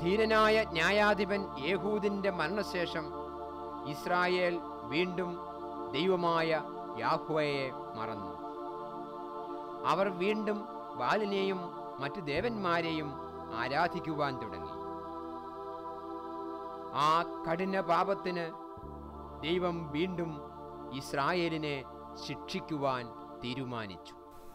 ധീരനായ ന്യായാധിപൻ യേഹൂദിന്റെ മരണശേഷം ഇസ്രായേൽ വീണ്ടും ദൈവമായ യാഹ്വയെ മറന്നു അവർ വീണ്ടും ബാലിനെയും മറ്റു ദേവന്മാരെയും ആരാധിക്കുവാൻ തുടങ്ങി ആ കഠിന പാപത്തിന് ദൈവം വീണ്ടും ഇസ്രായേലിനെ ശിക്ഷിക്കുവാൻ തീരുമാനിച്ചു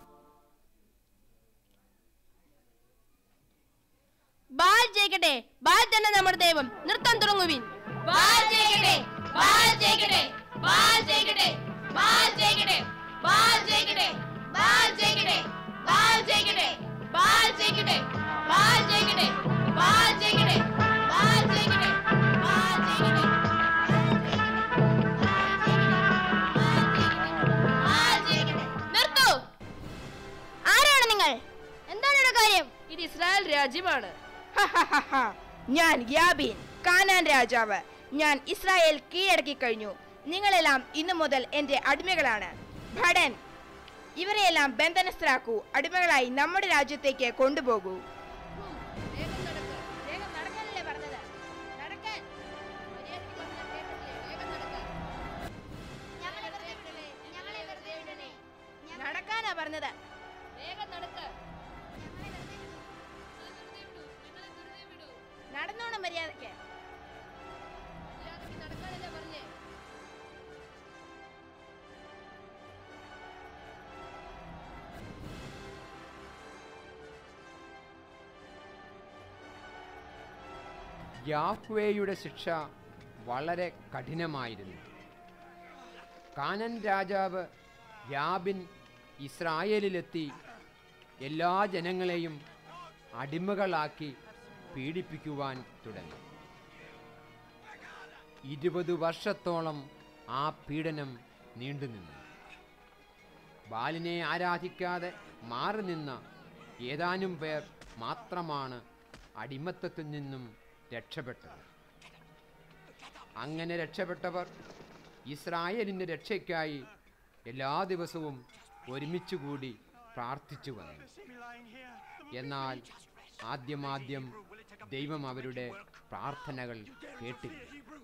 ബാൽ ജയിക്കട്ടെ ബാൽ തന്നെ നമ്മുടെ ദൈവം നൃത്തം തുടങ്ങുവിൻ ബാൽ ജയിക്കട്ടെ ബാൽ ജയിക്കട്ടെ ബാൽ ജയിക്കട്ടെ ബാൽ ജയിക്കട്ടെ ബാൽ ജയിക്കട്ടെ ബാൽ ജയിക്കട്ടെ ബാൽ ജയിക്കട്ടെ ബാൽ ജയിക്കട്ടെ ബാൽ ജയിക്കട്ടെ ബാൽ ജയിക്കട്ടെ ബാൽ ജയിക്കട്ടെ ബാൽ ജയിക്കട്ടെ നിർത്തൂ ആരാണ് നിങ്ങൾ എന്താണ് ഇവിടെ കാര്യം ഇത് ഇസ്രായേൽ രാജ്യമാണ് ഹഹഹഹ. ഞാൻ യാബീൻ കാനാൻ രാജാവ് ഞാൻ ഇസ്രായേൽ കീഴടക്കി കഴിഞ്ഞു നിങ്ങളെല്ലാം ഇന്നു മുതൽ എന്റെ അടിമകളാണ് ഭടൻ ഇവരെയെല്ലാം ബന്ധനസ്ഥരാക്കൂ അടിമകളായി നമ്മുടെ രാജ്യത്തേക്ക് കൊണ്ടുപോകൂ വേഗം നടക്ക് വേഗം നടക്കാനല്ലേ പറഞ്ഞത് നടക്കാൻ മര്യാദയ്ക്ക് പറഞ്ഞാൽ കേട്ടില്ലേ? വേഗം നടക്ക്. ഞങ്ങളെ വെറുതെ വിടണേ ഞങ്ങളെ വെറുതെ വിടണേ നടക്കാനാ പറഞ്ഞത് വേഗം നടക്ക് ഞങ്ങളെ വെറുതെ വിടൂ വെറുതെ വിടൂ ഞങ്ങളെ വെറുതെ വിടൂ നടന്നോണം മര്യാദയ്ക്ക് മര്യാദയ്ക്ക് നടക്കാനല്ലേ പറഞ്ഞേ യാഹ്വേയുടെ ശിക്ഷ വളരെ കഠിനമായിരുന്നു കാനൻ രാജാവ് യാബിൻ ഇസ്രായേലിലെത്തി എല്ലാ ജനങ്ങളെയും അടിമകളാക്കി പീഡിപ്പിക്കുവാൻ തുടങ്ങി ഇരുപത് വർഷത്തോളം ആ പീഡനം നീണ്ടുനിന്നു ബാലിനെ ആരാധിക്കാതെ മാറി നിന്ന ഏതാനും പേർ മാത്രമാണ് അടിമത്തത്തിൽ നിന്നും രക്ഷപ്പെട്ടത് അങ്ങനെ രക്ഷപ്പെട്ടവർ ഇസ്രായേലിൻ്റെ രക്ഷയ്ക്കായി എല്ലാ ദിവസവും ഒരുമിച്ചുകൂടി പ്രാർത്ഥിച്ചു വന്നു എന്നാൽ ആദ്യമാദ്യം ദൈവം അവരുടെ പ്രാർത്ഥനകൾ കേട്ടില്ല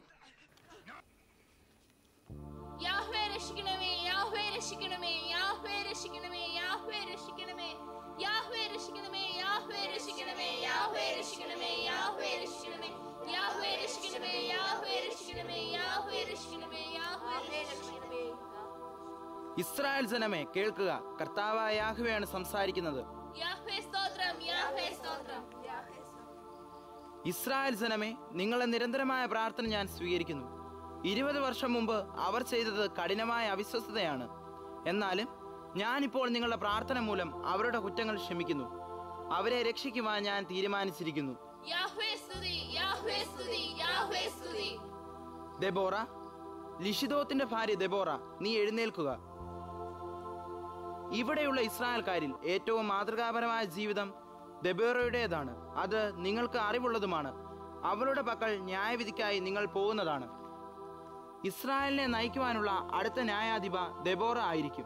യാഹ്വേ രക്ഷിക്കണമേ യാഹ്വേ രക്ഷിക്കണമേ യാഹ്വേ രക്ഷിക്കണമേ യാഹ്വേ രക്ഷിക്കണമേ യാഹ്വേ രക്ഷിക്കണമേ യാഹ്വേ രക്ഷിക്കണമേ യാഹ്വേ രക്ഷിക്കണമേ യാഹ്വേ രക്ഷിക്കണമേ യാഹ്വേ രക്ഷിക്കണമേ യാഹ്വേ രക്ഷിക്കണമേ യാഹ്വേ രക്ഷിക്കണമേ യാഹ്വേ രക്ഷിക്കണമേ ഇസ്രായേൽ ജനമേ കേൾക്കുക കർത്താവായ യാഹുവയാണ് സംസാരിക്കുന്നത് യാഹ്വേ സ്തോത്രം യാഹ്വേ സ്തോത്രം ഇസ്രായേൽ ജനമേ നിങ്ങളെ നിരന്തരമായ പ്രാർത്ഥന ഞാൻ സ്വീകരിക്കുന്നു ഇരുപത് വർഷം മുമ്പ് അവർ ചെയ്തത് കഠിനമായ അവിശ്വസ്തതയാണ് എന്നാലും ഞാനിപ്പോൾ നിങ്ങളുടെ പ്രാർത്ഥന മൂലം അവരുടെ കുറ്റങ്ങൾ ക്ഷമിക്കുന്നു അവരെ രക്ഷിക്കുവാൻ ഞാൻ തീരുമാനിച്ചിരിക്കുന്നു യാഹ്വേ സ്തുതി യാഹ്വേ സ്തുതി യാഹ്വേ സ്തുതി ദെബോറ ലിഷിദോത്തിന്റെ ഭാര്യ ദെബോറ നീ എഴുന്നേൽക്കുക ഇവിടെയുള്ള ഇസ്രായേൽക്കാരിൽ ഏറ്റവും മാതൃകാപരമായ ജീവിതം ദെബോറയുടേതാണ് അത് നിങ്ങൾക്ക് അറിവുള്ളതുമാണ് അവളുടെ പക്കൽ ന്യായവിധിക്കായി നിങ്ങൾ പോകുന്നതാണ് ഇസ്രായേലിനെ നയിക്കുവാനുള്ള അടുത്ത ന്യായാധിപ ദെബോറ ആയിരിക്കും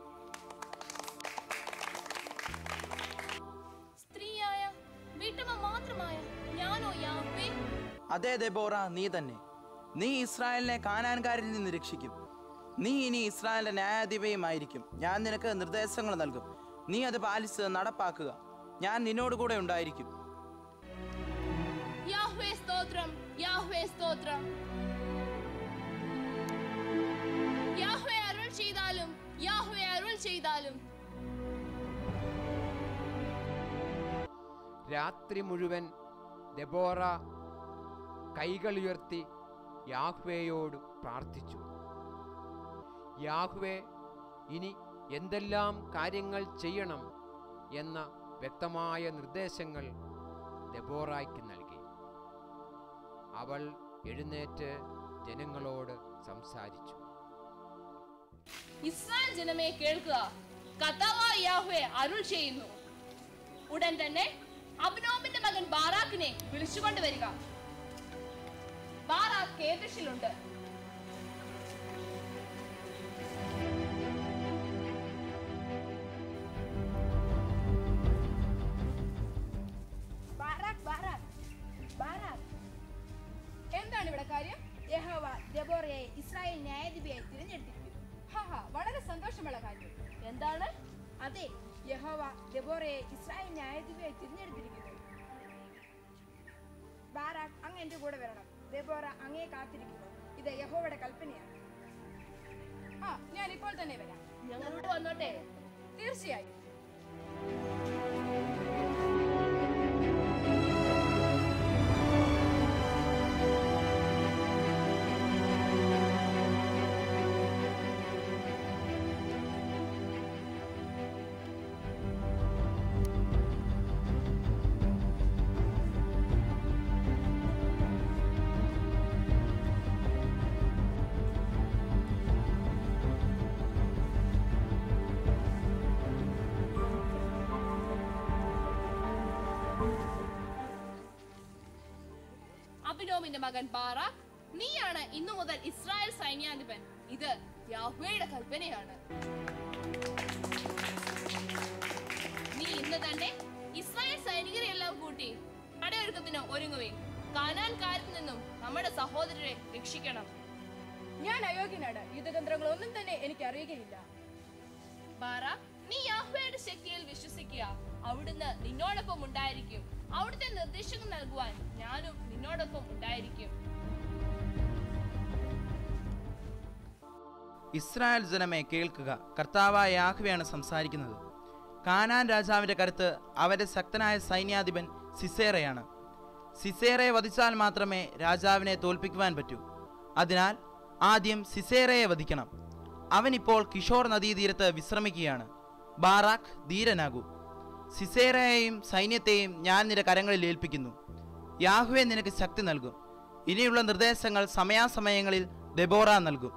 സ്ത്രീയായ വീട്ടമ്മ മാത്രമായ ഞാനോ യാഹ്വേ അതേ ദെബോറ നീ തന്നെ നീ ഇസ്രായേലിനെ കാനാൻകാരിൽ നിന്ന് രക്ഷിക്കും നീ ഇനി ഇസ്രായേലിന്റെ ന്യായാധിപയുമായിരിക്കും ഞാൻ നിനക്ക് നിർദ്ദേശങ്ങൾ നൽകും നീ അത് പാലിച്ച് നടപ്പാക്കുക ഞാൻ നിന്നോട് കൂടെ ഉണ്ടായിരിക്കും യാഹ്വേ സ്തോത്രം യാഹ്വേ സ്തോത്രം യാഹ്വേ അരുൾ ചെയ്താലും യാഹ്വേ അരുൾ ചെയ്താലും രാത്രി മുഴുവൻ ദെബോറ കൈകളുയർത്തി യാഹ്വേയോട് പ്രാർത്ഥിച്ചു യാഹ്വേ ഇനി എന്തെല്ലാം കാര്യങ്ങൾ ചെയ്യണം എന്ന വ്യക്തമായ നിർദ്ദേശങ്ങൾ ദെബോറായ്ക്ക് നൽകി അവൾ എഴുന്നേറ്റ് ജനങ്ങളോട് സംസാരിച്ചു ഇസ്രായേൽ ജനമേ കേൾക്കുക കഥാവായ യാഹ്വേ അരുൾ ചെയ്യുന്നു ഉടൻ തന്നെ അബ്നോമിന്റെ മകൻ ബാറാക്കിനെ വിളിച്ചുകൊണ്ടുവരിക ബാറാക്ക് കേദൃഷിലുണ്ട് ബാറാക്ക് ബാറാക്ക് ഇസ്രായേൽ ന്യായാധിപതിയായി തിരഞ്ഞെടുത്തിരിക്കുന്നു ഹാ വളരെ സന്തോഷമുള്ള കാര്യം എന്താണ് അതെ യഹോവ ദെബോറയെ ഇസ്രായേൽ ന്യായാധിപതിയായി തിരഞ്ഞെടുത്തിരിക്കുന്നു ബാരാഖ് അങ്ങ് എന്റെ കൂടെ വരണം ദെബോറ അങ്ങയെ കാത്തിരിക്കുന്നു ഇത് യഹോവയുടെ കൽപ്പനയാണ് ആ ഞാൻ ഇപ്പോൾ തന്നെ വരാം ഞങ്ങളോട് വന്നോട്ടെ തീർച്ചയായും അബിനോമിന്റെ മകൻ ബാറാഖ് നീയാണ് ഇന്നു മുതൽ ഇസ്രായേൽ സൈന്യാധിപൻ ഇത് യാഹ്വേയുടെ കൽപ്പനയാണ് നീ ഇന്ന് തന്നെ ഇസ്രായേൽ സൈനികരെ എല്ലാം കൂട്ടി പടയൊരുക്കത്തിന് ഒരുങ്ങുവേ കാനാൻ കാര്യത്തിൽ നിന്നും നമ്മുടെ സഹോദരരെ രക്ഷിക്കണം ഞാൻ അയോഗ്യനാണ് യുദ്ധതന്ത്രങ്ങൾ ഒന്നും തന്നെ എനിക്ക് അറിയുകയില്ല ബാറ നീ യാഹ്വയുടെ ശക്തിയിൽ വിശ്വസിക്കുക അവിടുന്ന് നിന്നോടൊപ്പം ഉണ്ടായിരിക്കും അവിടുത്തെ നിർദ്ദേശങ്ങൾ നൽകുവാൻ ഞാനും നിന്നോടൊപ്പം ഉണ്ടായിരിക്കും ഇസ്രായേൽ ജനമേ കേൾക്കുക കർത്താവായ യാഹ്വയാണ് സംസാരിക്കുന്നത് കാനാൻ രാജാവിന്റെ കരുത്ത് അവന്റെ ശക്തനായ സൈന്യാധിപൻ സിസേറയാണ് സിസേറയെ വധിച്ചാൽ മാത്രമേ രാജാവിനെ തോൽപ്പിക്കുവാൻ പറ്റൂ അതിനാൽ ആദ്യം സിസേറയെ വധിക്കണം അവൻ ഇപ്പോൾ കിഷോർ നദീതീരത്ത് വിശ്രമിക്കുകയാണ് ബാറാഖ് ധീരനാകൂ സിസേറയെയും സൈന്യത്തെയും ഞാൻ നിന്റെ കരങ്ങളിൽ ഏൽപ്പിക്കുന്നു യാഹുവെ നിനക്ക് ശക്തി നൽകും ഇനിയുള്ള നിർദ്ദേശങ്ങൾ സമയാസമയങ്ങളിൽ ദെബോറ നൽകും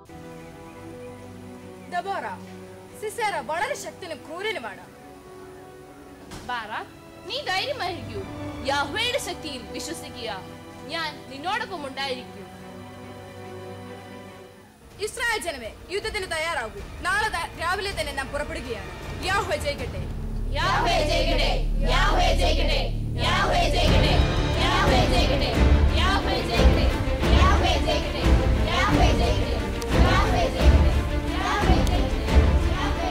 ദബോറ സിസേറ വളരെ ശക്തനും ക്രൂരനുമാണ് ബാറ നീ ധൈര്യമായിരിക്കൂ യാഹ്വയുടെ ശക്തിയിൽ വിശ്വസിക്കുക ഞാൻ നിന്നോടൊപ്പം ഉണ്ടായിരിക്കും ഇസ്രായേൽ ജനമേ യുദ്ധത്തിന് തയ്യാറാകൂ നാളെ ത- രാവിലെ തന്നെ നാം പുറപ്പെടുകയാണ് യാഹ്വ ജയിക്കട്ടെ യാഹ്വേ ജയിക്കട്ടെ യാഹ്വേ ജയിക്കട്ടെ യാഹ്വേ ജയിക്കട്ടെ യാഹ്വേ ജയിക്കട്ടെ യാഹ്വേ ജയിക്കട്ടെ യാഹ്വേ ജയിക്കട്ടെ യാഹ്വേ ജയിക്കട്ടെ യാഹ്വേ ജയിക്കട്ടെ യാഹ്വേ ജയിക്കട്ടെ യാഹ്വേ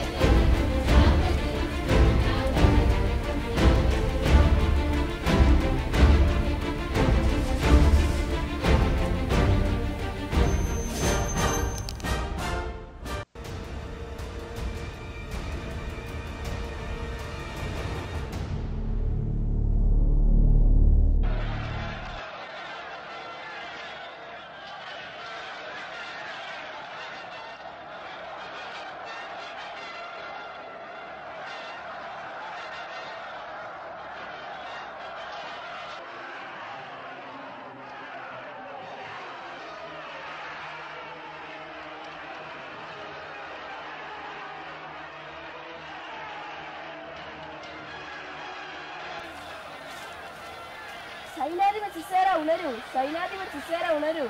സൈനാധിപൻ സിസേറ ഉണരൂ സൈനാധിപൻ സിസേറ ഉണരൂ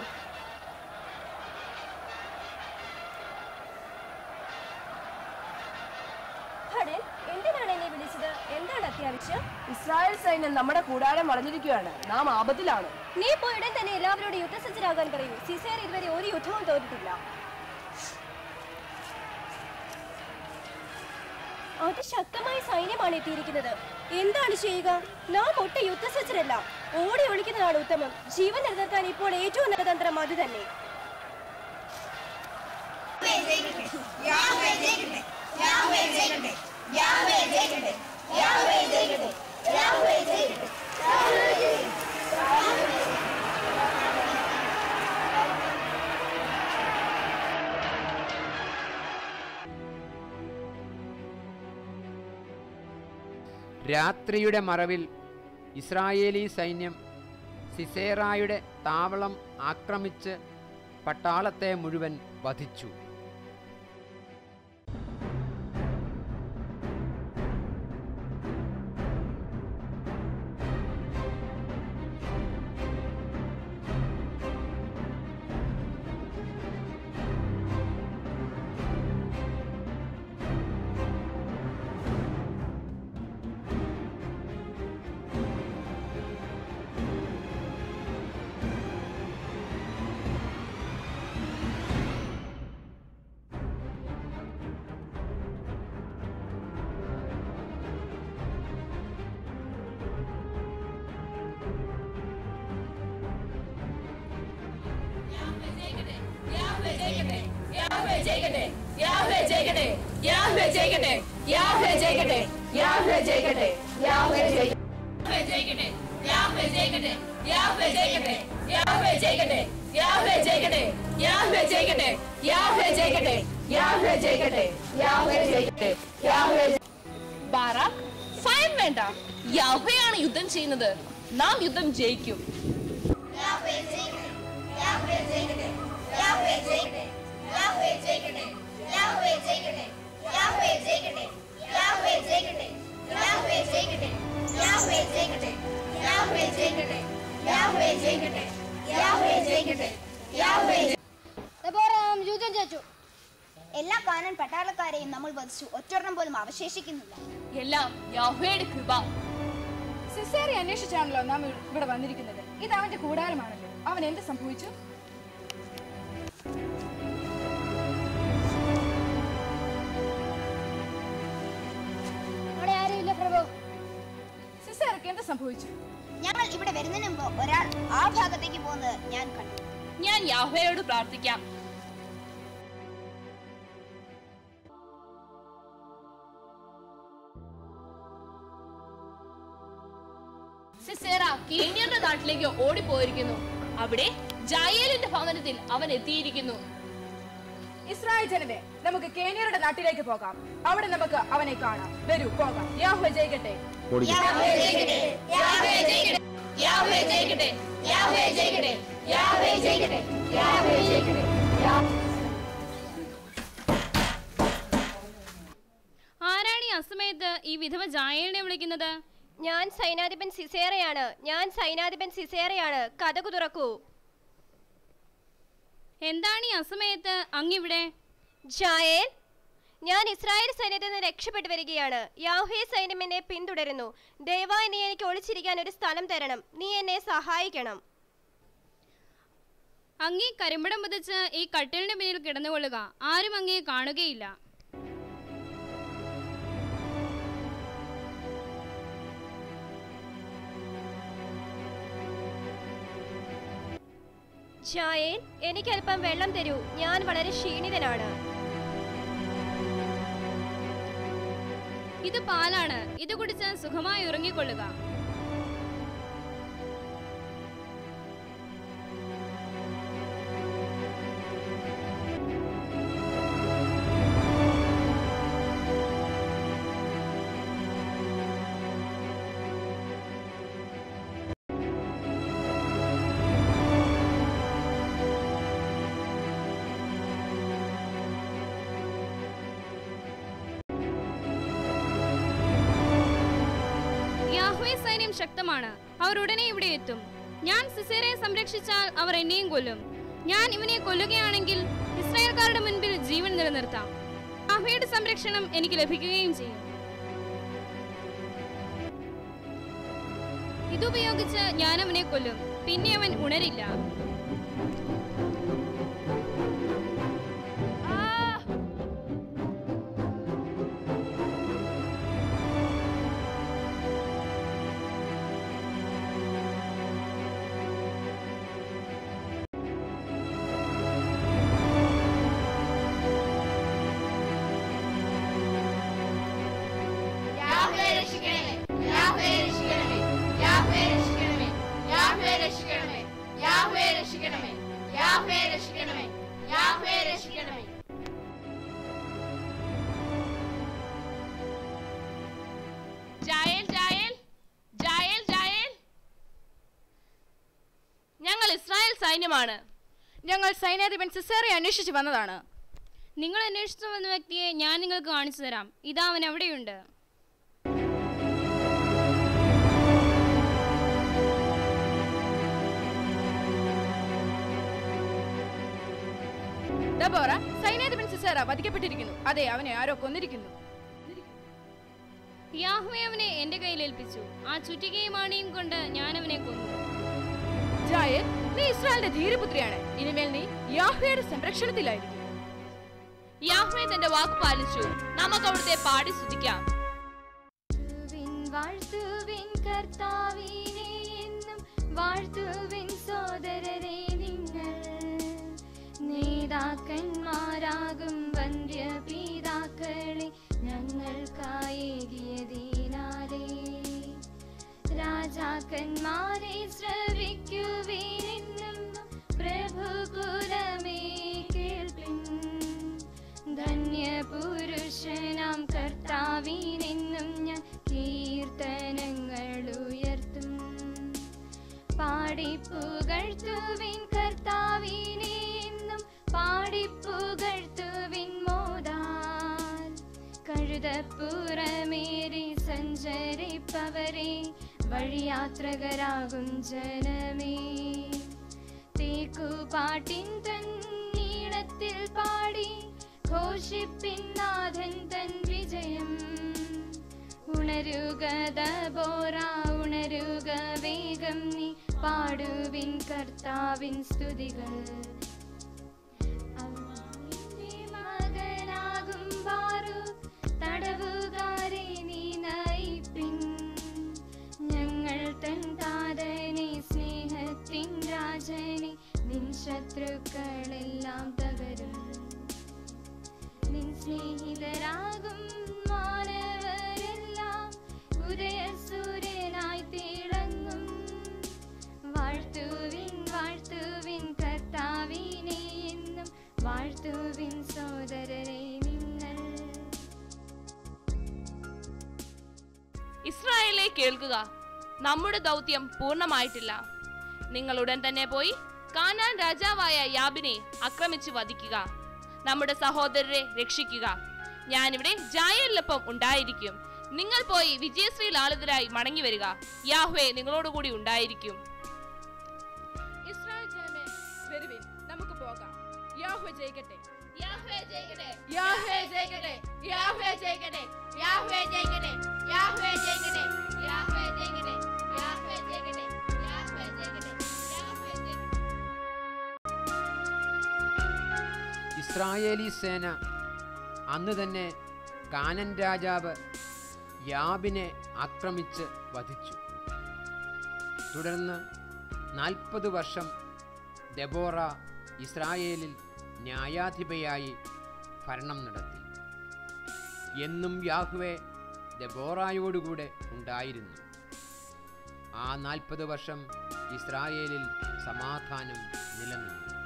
ഭടൻ, എന്തിനാണ് എന്നെ വിളിച്ചത് എന്താണ് അത്യാവശ്യം ഇസ്രായേൽ സൈന്യം നമ്മുടെ കൂടാരം വളഞ്ഞിരിക്കുകയാണ് നാം ആപത്തിലാണ് നീ പോയി ഉടൻ തന്നെ എല്ലാവരോടും യുദ്ധസജ്ജരാകാൻ പറയൂ സിസേർ ഇതുവരെ ഒരു യുദ്ധവും തോറ്റിട്ടില്ല അതിശക്തമായ സൈന്യമാണ് എത്തിയിരിക്കുന്നത് എന്താണ് ചെയ്യുക നാം ഒട്ടും യുദ്ധസജ്ജരല്ല ഓടി ഒളിക്കുന്നതാണ് ഉത്തമം ജീവൻ നിലനിർത്താൻ ഇപ്പോൾ ഏറ്റവും നല്ല തന്ത്രം അത് തന്നെ രാത്രിയുടെ മറവിൽ ഇസ്രായേലി സൈന്യം സിസേറായുടെ താവളം ആക്രമിച്ച് പട്ടാളത്തെ മുഴുവൻ വധിച്ചു ജയിക്കട്ടെ യാഹ്വേ ജയിക്കട്ടെ യാഹ്വേ ജയിക്കട്ടെ യാഹ്വേ ജയിക്കട്ടെ യാഹ്വേ ജയിക്കട്ടെ യാഹ്വേ ജയിക്കട്ടെ യാഹ്വേ ജയിക്കട്ടെ യാഹ്വേ ജയിക്കട്ടെ യാഹ്വേ ജയിക്കട്ടെ യാഹ്വേ ജയിക്കട്ടെ യാഹ്വേ ജയിക്കട്ടെ യാഹ്വേ ജയിക്കട്ടെ യാഹ്വേ ജയിക്കട്ടെ യാഹ്വേ ജയിക്കട്ടെ യാഹ്വേ ജയിക്കട്ടെ യാഹ്വേ ബാറാക്ക് ഭയം വേണ്ട യാഹ്വയാണ് യുദ്ധം ചെയ്യുന്നത് നാം യുദ്ധം ജയിക്കും ദെബോറാം യുദ്ധം ജയിച്ചു എല്ലാ കാനൻ പട്ടാളക്കാരെയും നമ്മൾ വധിച്ചു ഒറ്റൊരെണ്ണം പോലും അവശേഷിക്കുന്നില്ല എല്ലാം യാഹ്വയുടെ കൃപ സിസേറി അന്വേഷിച്ചാണല്ലോ നാം ഇവിടെ വന്നിരിക്കുന്നത് ഇത് അവന്റെ കൂടാരമാണല്ലോ അവൻ എന്ത് സംഭവിച്ചു അവിടെ ആരുമില്ല പ്രഭു സിസേറയ്ക്ക് എന്ത് സംഭവിച്ചു ഞങ്ങൾ ഇവിടെ വരുന്നതിന് മുമ്പ് ഒരാൾ ആ ഭാഗത്തേക്ക് പോകുന്നത് ഞാൻ കണ്ടു ഞാൻ യാഹ്വയോട് പ്രാർത്ഥിക്കാം സിസേറ കേന്യരുടെ നാട്ടിലേക്ക് ഓടിപ്പോയിരിക്കുന്നു അവിടെ ജായേലിന്റെ ഭവനത്തിൽ അവൻ എത്തിയിരിക്കുന്നു ഇസ്രായേൽ ജനമേ നമുക്ക് കേനിയരുടെ നാട്ടിലേക്ക് പോകാം അവിടെ നമുക്ക് അവനെ കാണാം വരൂ പോകാം യാഹ്വേ ജയിക്കട്ടെ യാഹ്വേ ജയിക്കട്ടെ യാഹ്വേ ജയിക്കട്ടെ യാഹ്വേ ജയിക്കട്ടെ യാഹ്വേ ജയിക്കട്ടെ യാഹ്വേ ജയിക്കട്ടെ യാഹ്വേ ജയിക്കട്ടെ ആരാണ് ഈ അസമയത്ത് ഈ വിധവ ജായേലിനെ വിളിക്കുന്നത് ഞാൻ സൈനാധിപൻ സിസേറയാണ് ഞാൻ സൈനാധിപൻ സിസേറയാണ് കഥകു തുറക്കൂ എന്താണ് ഈ അസമയത്ത് അങ്ങിവിടെ ജായേൽ ഞാൻ ഇസ്രായേൽ സൈന്യത്തിൽ നിന്ന് രക്ഷപ്പെട്ടു വരികയാണ് യാഹ്വേ സൈന്യം എന്നെ പിന്തുടരുന്നു ദയവായി നീ എനിക്ക് ഒളിച്ചിരിക്കാൻ ഒരു സ്ഥലം തരണം നീ എന്നെ സഹായിക്കണം അങ്ങേ കരിമ്പടം പുതച്ച് ഈ കട്ടിലിന്റെ പിന്നിൽ കിടന്നുകൊള്ളുക ആരും അങ്ങേ കാണുകയില്ല ജായേൽ എനിക്ക് അല്പം വെള്ളം തരൂ ഞാൻ വളരെ ക്ഷീണിതനാണ് ഇത് പാലാണ് ഇത് കുടിച്ച് സുഖമായി ഉറങ്ങിക്കൊള്ളുക യാഹ്വേ സൈന്യം ശക്തമാണ് അവർ ഉടനെ ഇവിടെ എത്തും ഞാൻ സിസേരയെ സംരക്ഷിച്ചാൽ അവർ എന്നെയും കൊല്ലും ഞാൻ ഇവനെ കൊല്ലുകയാണെങ്കിൽ ഇസ്രായേൽക്കാരുടെ മുൻപിൽ ജീവൻ നിലനിർത്താം യാഹ്വയുടെ സംരക്ഷണം എനിക്ക് ലഭിക്കുകയും ചെയ്യും ഇതുപയോഗിച്ച് ഞാൻ അവനെ കൊല്ലും പിന്നെ അവൻ ഉണരില്ല ആ യാഹ്വേ രക്ഷിക്കണമേ യാഹ്വേ രക്ഷിക്കണമേ യാഹ്വേ രക്ഷിക്കണമേ യാഹ്വേ രക്ഷിക്കണമേ യാഹ്വേ രക്ഷിക്കണമേ യാഹ്വേ രക്ഷിക്കണമേ യാഹ്വേ രക്ഷിക്കണമേ ജായേൽ ജായേൽ ജായേൽ ജായേൽ ഞങ്ങൾ ഇസ്രായേൽ സൈന്യമാണ് ഞങ്ങൾ സൈന്യാധിപൻ സിസേറെ അന്വേഷിച്ച് വന്നതാണ് നിങ്ങൾ അന്വേഷിച്ചു വന്ന വ്യക്തിയെ ഞാൻ നിങ്ങൾക്ക് കാണിച്ചു തരാം ഇതാ അവൻ അവിടെയുണ്ട് ദബോറ സൈന്യാധിപൻ സിസേറ വധിക്കപ്പെട്ടിരിക്കുന്നു അതെ അവനെ ആരോ കൊന്നിരിക്കുന്നു യാഹ്വേ അവനെ എന്റെ കയ്യിൽ ഏൽപ്പിച്ചു ആ ചുറ്റികയും ആണിയും കൊണ്ട് ഞാൻ അവനെ കൊന്നു ജായൽ നീ ഇസ്രായേലിന്റെ ധീരപുത്രിയാണ് ഇനിമേൽ നീ യാഹ്വയുടെ സംരക്ഷണത്തിലായിരിക്കും യാഹ്വേ തന്റെ വാക്ക് പാലിച്ചു നമുക്ക് അവിടുത്തെ പാടി സ്തുതിക്കാം വാഴ്ത്തുവിൻ കർത്താവിനെ എന്നും വാഴ്ത്തുവിൻ സോദരരെ നിങ്ങൾ നേതാ രാജാക്കന്മാരാകും വന്ധ്യപിതാക്കളെ ഞങ്ങൾക്കായേകിയതിനാലേ രാജാക്കന്മാരെ ശ്രവിക്കുവീനെന്നും പ്രഭുകുലമേ കേൾപ്പിൻ ധന്യപുരുഷനാം കർത്താവിനെന്നും ഞാൻ കീർത്തനങ്ങൾ ഉയർത്തും പാടിപ്പുകഴ്ത്തുവിൻ കർത്താവിനെ എന്നും പാടിപ്പുകഴ്ത്തുവിൻ മോദാൽ കഴുതപ്പുറമേറി സഞ്ചരിപ്പവരെ വഴിയാത്രകരാകും ജനമേ തേക്കുപാട്ടിൻ തൻ നീളത്തിൽ പാടി ഘോഷിപ്പിൻ നാഥൻ തൻ വിജയം ഉണരുക ദബോറ ഉണരുക വേഗം നീ പാടുവിൻ കർത്താവിൻ സ്തുതികൾ അവന്റെ മകനാകും ബാറൂക്ക് തടവുകാരെ നീ നയിപ്പിൻ ഞങ്ങൾ തൻ താതനെ സ്നേഹത്തിൻ രാജനെ നിൻ ശത്രുക്കളെല്ലാം തകരും നിൻ സ്നേഹിതരാകും മാനവരെല്ലാം ഉദയസൂര്യനായി തിളങ്ങും വാഴ്ത്തുവിൻ വാഴ്ത്തുവിൻ കർത്താവിനെ എന്നും വാഴ്ത്തുവിൻ സോദരരെ നിങ്ങൾ ഇസ്രായേലെ കേൾക്കുക നമ്മുടെ ദൗത്യം പൂർണ്ണമായിട്ടില്ല നിങ്ങൾ ഉടൻ തന്നെ പോയി കാനാൻ രാജാവായ യാബിനെ ആക്രമിച്ചു വധിക്കുക നമ്മുടെ സഹോദരരെ രക്ഷിക്കുക ഞാനിവിടെ ജായലിനൊപ്പം ഉണ്ടായിരിക്കും നിങ്ങൾ പോയി വിജയശ്രീ ലാളിതരായി മടങ്ങി വരിക യാഹ്വേ നിങ്ങളോടുകൂടി ഉണ്ടായിരിക്കും ഇസ്രായേൽ ജനമേ വരുവിൻ നമുക്ക് പോകാം യാഹ്വേ ജയിക്കട്ടെ യാഹ്വേ ജയിക്കട്ടെ യാഹ്വേ ജയിക്കട്ടെ യാഹ്വേ ജയിക്കട്ടെ യാഹ്വേ ജയിക്കട്ടെ യാഹ്വേ ജയിക്കട്ടെ യാഹ്വേ ജയിക്കട്ടെ യാഹ്വേ ജയിക്കട്ടെ യാഹ്വേ ജയിക്കട്ടെ യാഹ്വേ ജയിക്കട്ടെ ഇസ്രായേലി സേന അന്ന് തന്നെ കാനൻ രാജാവ് യാബിനെ ആക്രമിച്ച് വധിച്ചു തുടർന്ന് നാൽപ്പത് വർഷം ദെബോറ ഇസ്രായേലിൽ ന്യായാധിപയായി ഭരണം നടത്തി എന്നും യാഹ്വെ ദെബോറായോടുകൂടെ ഉണ്ടായിരുന്നു ആ നാൽപ്പത് വർഷം ഇസ്രായേലിൽ സമാധാനം നിലനിന്നു